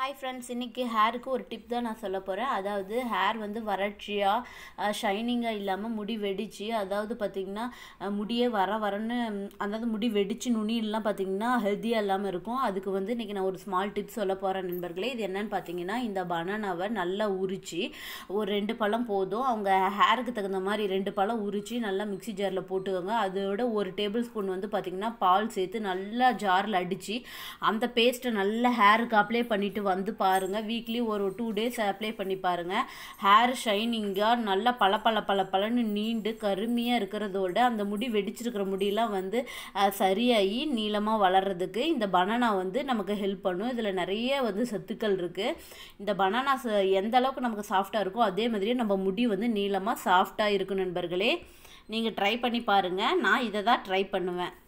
hi friends இன்றைக்கி ஹேருக்கு ஒரு டிப் தான் நான் சொல்ல போகிறேன் அதாவது ஹேர் வந்து வறட்சியாக ஷைனிங்காக இல்லாமல் முடி வெடிச்சு அதாவது பார்த்திங்கன்னா அஹ், முடியே வர வரன்னு ம், அதாவது முடி வெடிச்சு நுனியெல்லாம் பார்த்திங்கன்னா ஹெல்த்தியாக இல்லாமல் இருக்கும் அதுக்கு வந்து இன்றைக்கி நான் ஒரு ஸ்மால் டிப் சொல்ல போகிறேன் நண்பர்களே இது என்னன்னு பார்த்தீங்கன்னா இந்த பனானாவை நல்லா உரிச்சு ஒரு ரெண்டு பழம் போதும் அவங்க ஹேருக்கு தகுந்த மாதிரி ரெண்டு பழம் உரிச்சு நல்லா மிக்ஸி ஜாரில் போட்டுக்கோங்க அதோட ஒரு டேபிள் ஸ்பூன் வந்து பார்த்திங்கன்னா பால் சேர்த்து நல்லா ஜாரில் அடித்து அந்த பேஸ்ட்டை நல்லா ஹேருக்கு அப்ளை பண்ணிட்டு வந்து பாருங்கள் வீக்லி ஒரு டூ டேஸ் அப்ளை பண்ணி பாருங்கள் ஹேர் ஷைனிங்காக நல்லா பல பல பல பலன்னு நீண்டு கருமையாக இருக்கிறதோட அந்த முடி வெடிச்சிருக்கிற முடியெல்லாம் வந்து அஹ், சரியாகி நீளமாக வளர்கிறதுக்கு இந்த பனானா வந்து நமக்கு ஹெல்ப் பண்ணும் இதில் நிறைய வந்து சத்துக்கள் இருக்குது இந்த பனானா எந்த அளவுக்கு நமக்கு சாஃப்டாக இருக்கோ அதே மாதிரியே நம்ம முடி வந்து நீளமாக சாஃப்டாக இருக்கும் நண்பர்களே நீங்கள் ட்ரை பண்ணி பாருங்கள் நான் இதை தான் ட்ரை பண்ணுவேன்